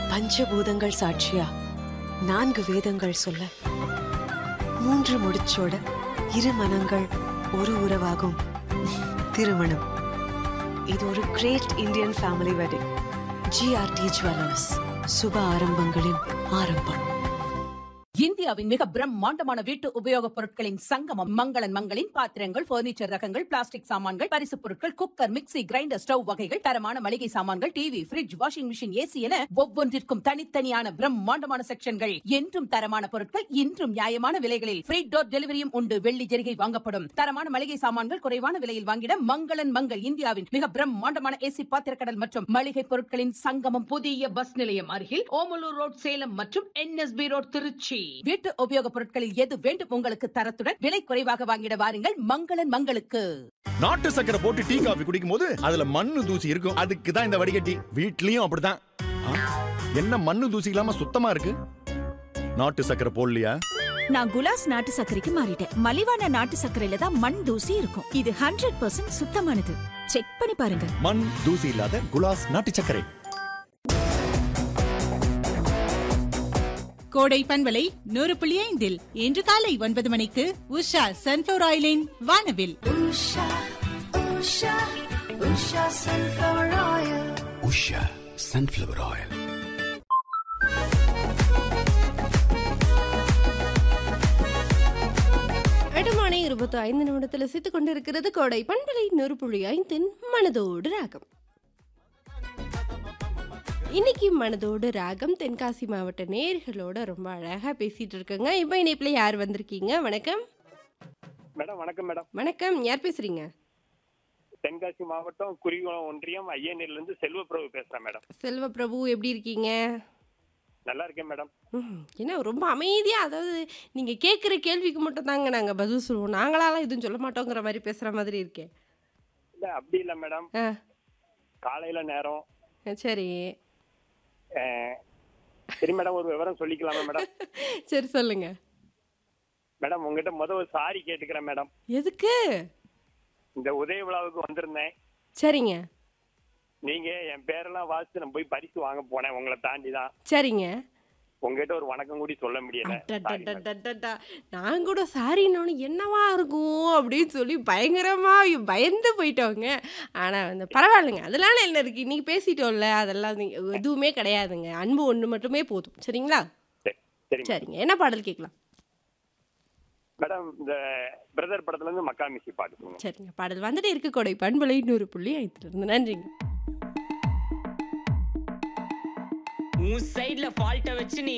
பஞ்சபூதங்கள் சாட்சியா நான்கு வேதங்கள் சொல்ல மூன்று முடிச்சோட இரு மனங்கள் ஒரு உறவாகும் திருமணம் இது ஒரு great Indian family wedding GRT jewellers சுப ஆரம்பங்களின் ஆரம்பம் இந்தியாவின் மிக பிரம்மாண்டமான வீட்டு உபயோகப் பொருட்களின் சங்கமம் மங்களன் மங்களின் பாத்திரங்கள் பர்னிச்சர் ரகங்கள் பிளாஸ்டிக் சாமான்கள் பரிசுப் பொருட்கள் குக்கர் மிக்ஸி கிரைண்டர் ஸ்டவ் வகைகள் தரமான மளிகை சாமான்கள் TV fridge washing machine AC என ஒவ்வொன்றிற்கும் தனித்தனியான பிரம்மாண்டமான செக்ஷன்கள் என்றும் தரமான பொருட்கள் இன்றும் நியாயமான விலைகளில் ஃப்ரீ டோர் டெலிவரியும் உண்டு வெள்ளி ஜெரிகை வாங்கப்படும் தரமான மளிகை சாமான்கள் குறைவான விலையில் வாங்கிட மங்களன் மங்கள் இந்தியாவின் மிக பிரம்மாண்டமான ஏசி பாத்திரக்கடல் மற்றும் மளிகை பொருட்களின் சங்கமம் புதிய பஸ் நிலையம் அருகில் ஓமலூர் ரோட் சேலம் மற்றும் என்எஸ்பி ரோட் திருச்சி வீட்டு உபயோகப் பொருட்களில் எது வேண்டும் உங்களுக்கு தரத்துடன் விலை குறைவாக வாங்கிட வாருங்கள் மங்களன் மங்களுக்கு நாட்டு சக்கரை போட்டு டீ காபி குடிக்கும் போது அதுல மண்ணு தூசி இருக்கும் அதுக்கு தான் இந்த வடிகட்டி வீட்லயும் அப்படிதான் ஆ, என்ன மண்ணு தூசி இல்லாம சுத்தமா இருக்கு நாட்டு சக்கரை போடலையா நான் குலாஸ் நாட்டு சர்க்கரைக்கு மாறிட்டேன் மலிவான நாட்டு சர்க்கரையில தான் மண் தூசி இருக்கும் இது ஹண்ட்ரட் பர்சன்ட் சுத்தமானது செக் பண்ணி பாருங்க மண் தூசி இல்லாத குலாஸ் நாட்டு சர்க்கரை கோடை பண்பலை நூறு புள்ளி ஐந்தில் இன்று காலை ஒன்பது மணிக்கு உஷா சன்ஃபிளவர் ஆயிலின் வானவில் உஷா சன்ஃப்ளவர் ஆயில் எட்டு மணி இருபத்தி ஐந்து நிமிடத்தில் சித்து கொண்டிருக்கிறது கோடை பண்பலை நூறு புள்ளி ஐந்தின் மனதோடு ராகம் இன்னைக்கு மனதோடு ராகம் தென்காசி மாவட்ட நேர்களோட ரொம்ப அழகா பேசிட்டு இருக்கங்க இப்போ இணைப்புல யார் வந்திருக்கீங்க வணக்கம் மேடம் வணக்கம் மேடம் வணக்கம் யார் பேசுறீங்க தென்காசி மாவட்டம் குறிகுளம் ஒன்றியம் ஐயனூர்ல இருந்து செல்வப்பிரபு பேசுறேன் மேடம் செல்வ பிரபு எப்படி இருக்கீங்க நல்லா இருக்கேன் மேடம் ம், என்ன ரொம்ப அமைதியா அதாவது நீங்க கேட்குற கேள்விக்கு மட்டும் தாங்க நாங்க பதில் சொல்லுவோம் நாங்களாலாம் எதுவும் சொல்ல மாட்டோங்கிற மாதிரி பேசுற மாதிரி இருக்கேன் இல்ல அப்படி இல்ல மேடம் ஆ காலையில நேரம் சரி அஹ், சரி மேடம் ஒரு விவரம் சொல்லிக்கலாமா மேடம் சரி சொல்லுங்க மேடம் உங்ககிட்ட முத ஒரு சாரி கேட்டுக்கிறேன் மேடம் எதுக்கு இந்த உதய விழாவுக்கு வந்திருந்தேன் சரிங்க நீங்க என் பேரெல்லாம் வாசிச்சு நான் போய் பரிசு வாங்க போனேன் உங்களை தாண்டி தான் சரிங்க உங்ககிட்ட ஒரு வணக்கம் கூடி சொல்ல முடியல Sorry madam. அடடடடடடா. நான் கூட சாரின்னு என்னவா இருக்கும் அப்படின்னு சொல்லி பயங்கரமா பயந்து போயிட்டோங்க ஆனா வந்து பரவாயில்லைங்க அதெல்லாம் என்ன இருக்கு இன்னைக்கு பேசிட்டோம்ல அதெல்லாம் நீங்க- எதுவுமே கிடையாதுங்க அன்பு ஒண்ணு மட்டுமே போதும் சரிங்களா சரி, சரி மேடம். சரிங்க என்ன பாடல் கேட்கலாம் மேடம் இந்த பிரதர் படத்துல இருந்து மக்கா மிஷி பாட்டுக்குங்க சரிங்க பாடல் வந்துட்டு இருக்கு கொடை பண்பலை நூறு புள்ளி ஐந்துல இருந்து நன்றிங்க உன் சைடுல ஃபால்ட்ட வச்சு நீ